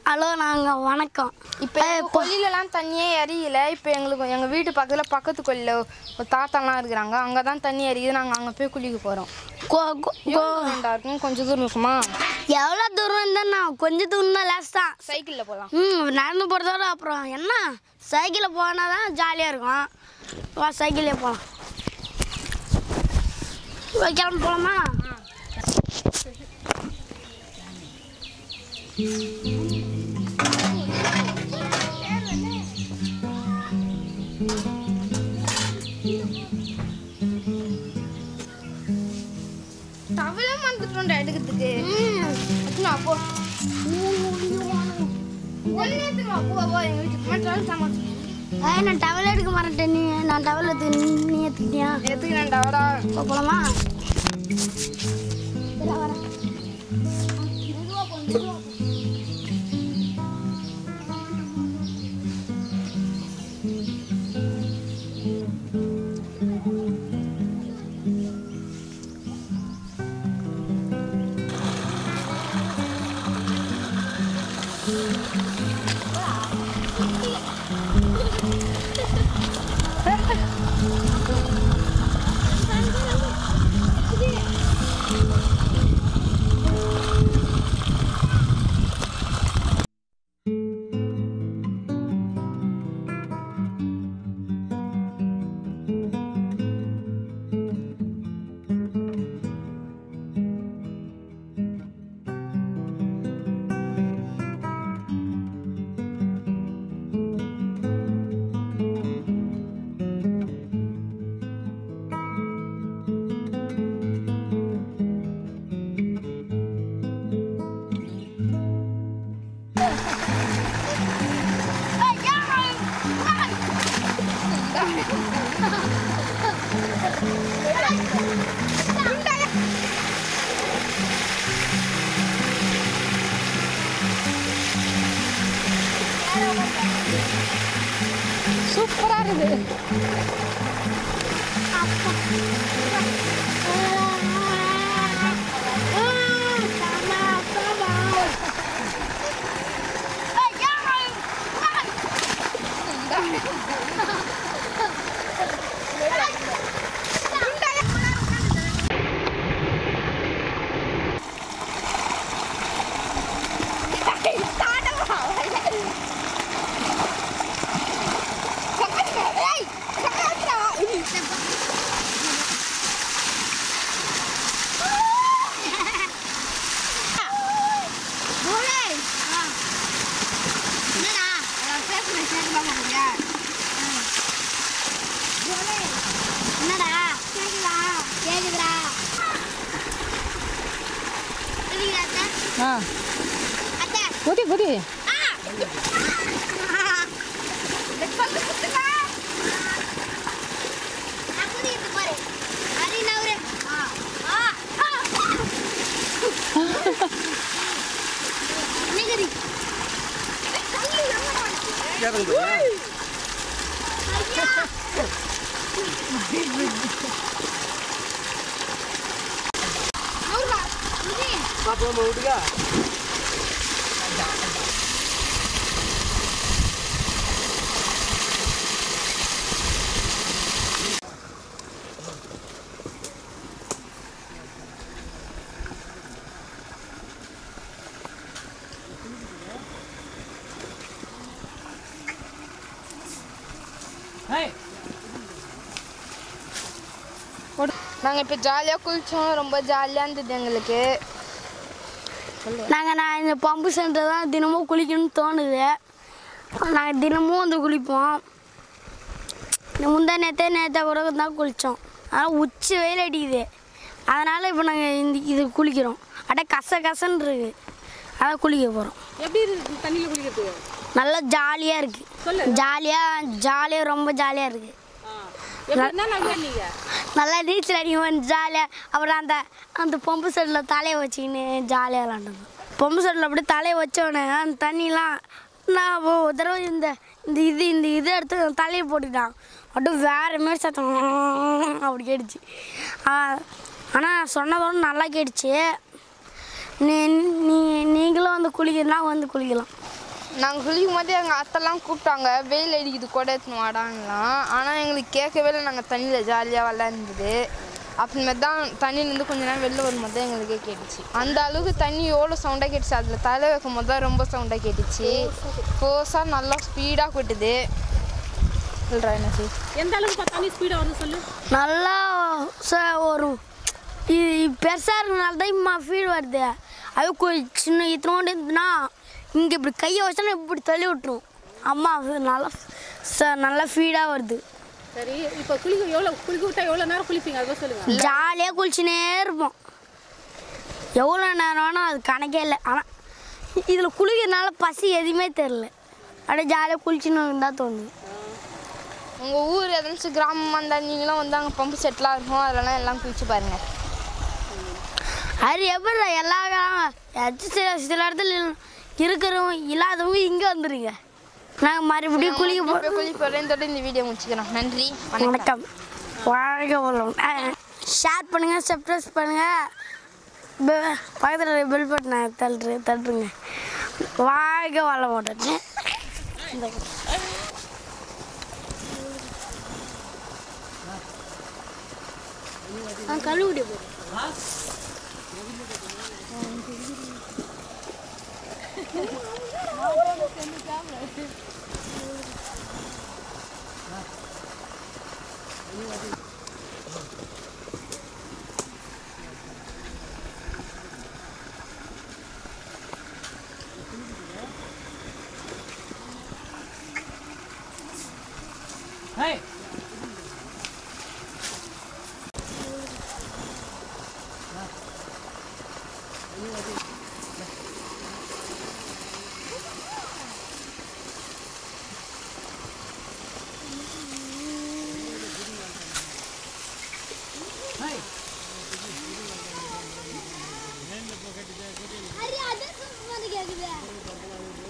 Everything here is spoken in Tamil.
ஹலோ நாங்கள் வணக்கம் இப்போ கொல்லிலலாம் தண்ணியே எரியல இப்போ எங்களுக்கு எங்கள் வீட்டு பக்கத்தில் பக்கத்து கொல்லியில் ஒரு தாத்தாலாம் இருக்கிறாங்க அங்கே தான் தண்ணி எரியுது நாங்கள் அங்கே போய் குளிக்க போகிறோம் கோ கோ- கோ வேண்டா இருக்கும் கொஞ்சம் தூரம் இருக்குமா எவ்வளோ தூரம் இருந்தால் நான் கொஞ்சம் தூரம் தான் லேஸ் தான் சைக்கிளில் போகலாம் ம் நடந்து போகிறதோட அப்புறம் என்ன சைக்கிளில் போனால் தான் ஜாலியாக இருக்கும் வா சைக்கிளே போகலாம் கிளம்பி போகலாமா தவளை வந்துட்டோம் எடுக்கிறதுக்கு எடுத்துனா போ ஒன்று எடுத்துனா போ போ எங்கள் வீட்டுக்கு மட்டும் சாமான் ஏய் நான் டவல் எடுக்க மாட்டேன் நீ நான் டவல் எடுத்து நீ நீ எடுத்துக்கிட்டியா எடுத்துக்கிறேன்டா வாடா இப்போ போகலாமா சூப்பராக இருக்குது என்னடா கேக்குதா கேக்குதுடா கேக்குதா அத்தை? ஆ அத்தை குதி குதி நாங்கள் இப்போ ஜாலியாக குளித்தோம் ரொம்ப ஜாலியாக இருந்தது எங்களுக்கு நாங்கள் நான் இந்த பம்பு சென்டர் தான் தினமும் குளிக்கணும்னு தோணுது நாங்கள் தினமும் வந்து குளிப்போம் இந்த முந்தா நேற்றே நேற்று கூட தான் குளித்தோம் ஆனால் உச்சி வெயில் அடிக்குது அதனால் இப்போ நாங்கள் இந்த இது குளிக்கிறோம் அட கச கசன்னு இருக்கு அதான் குளிக்க போகிறோம் எப்படி இருக்கு தண்ணியில் குளிக்கிறதுக்கு நல்லா ஜாலியாக இருக்குது ஜாலியாக ஜாலியாக ரொம்ப ஜாலியாக இருக்குது ஆ எப்படின்னா நம்பியா நீங்க நல்லா நீச்சல் அடிக்கும் ஜாலியாக அப்புறம் அந்த அந்த பம்பு செட்டில் தலையை வச்சுக்கின்னு ஜாலியாக விளாண்டோம் பம்பு செட்டில் அப்படியே தலையை வச்சோடனே அந்த தண்ணிலாம் நான் ஒரு தடவை இந்த இந்த இது இந்த இது எடுத்து தலையை போட்டுட்டான் அப்படியே வேற மாரி சத்தம் அப்படி கேட்டுச்சு ஆனால் சொன்னதோட நல்லா கேட்டுச்சு நீ நீ நீங்களும் வந்து குளிக்கிறனா வந்து குளிக்கலாம் நாங்கள் குளிக்கும் போது எங்கள் அத்தைலாம் கூப்பிட்டாங்க வெயில் அடிக்குது கொடை எடுத்துன்னு வாடான்லாம் ஆனால் எங்களுக்கு கேட்கவே இல்லை நாங்கள் தண்ணியில் ஜாலியாக விளாண்டுது அப்புறமேட்டு தான் தண்ணியிலேருந்து கொஞ்ச நேரம் வெளில வரும்போது தான் எங்களுக்கே கேட்டுச்சு அந்த அளவுக்கு தண்ணி எவ்வளோ சவுண்டாக கேட்டுச்சு அதில் தலை வைக்கும் போது தான் ரொம்ப சவுண்டாக கேட்டுச்சு ஃபோர்ஸாக நல்லா ஸ்பீடாக கொட்டுது சொல்கிறா என்ன செய் எந்த அளவுக்கு தண்ணி ஸ்பீடாக வருது சொல்லு நல்லா ச ஒரு இது பெருசாக இருக்கனால தான் இம்மா ஃபீல் வருது அது கொஞ்சம் சின்ன இத்தனோண்டு இருந்துன்னா இங்கே இப்படி கையை வச்சோன்னா இப்படி தள்ளி விட்டுரும் அம்மா அது நல்லா ச நல்லா ஃபீடாக வருது சரி இப்போ குளிக்க எவ்வளோ குளிக்க விட்டா எவ்வளோ நேரம் குளிப்பீங்க அதை சொல்லுங்க ஜாலியாக குளிச்சுனே இருப்போம் எவ்வளோ நேரம் வேணால் அது கணக்கே இல்லை ஆனால் இதில் குளிக்கிறதுனால பசி எதுவுமே தெரில அப்படியே ஜாலியாக குளிச்சுன்னு இருந்தால் தோணுது உங்கள் ஊர் எதாச்சும் கிராமமாக இருந்தால் நீங்களும் வந்து அங்கே பம்பு செட்லாம் இருக்கும் அதெல்லாம் எல்லாம் குளிச்சு பாருங்கள் அது எப்படி எல்லா ஏதாச்சும் சில சில இடத்துல இருக்கிறவங்க இல்லாதவங்க இங்கே வந்துடுங்க நாங்கள் மறுபடியும் குளிக்க போ இப்போ குளிக்க போகிறேன் இதோட இந்த வீடியோ முடிச்சுக்கிறோம் நன்றி வணக்கம் வணக்கம் வாழ்க வளம் ஷேர் பண்ணுங்கள் சப்ஸ்கிரைப் பண்ணுங்கள் பக்கத்தில் பில் பட்டனை தள்ளுரு தட்டுருங்க வாழ்க வளம் மாட்டேன் கழுவிடி போ Hey.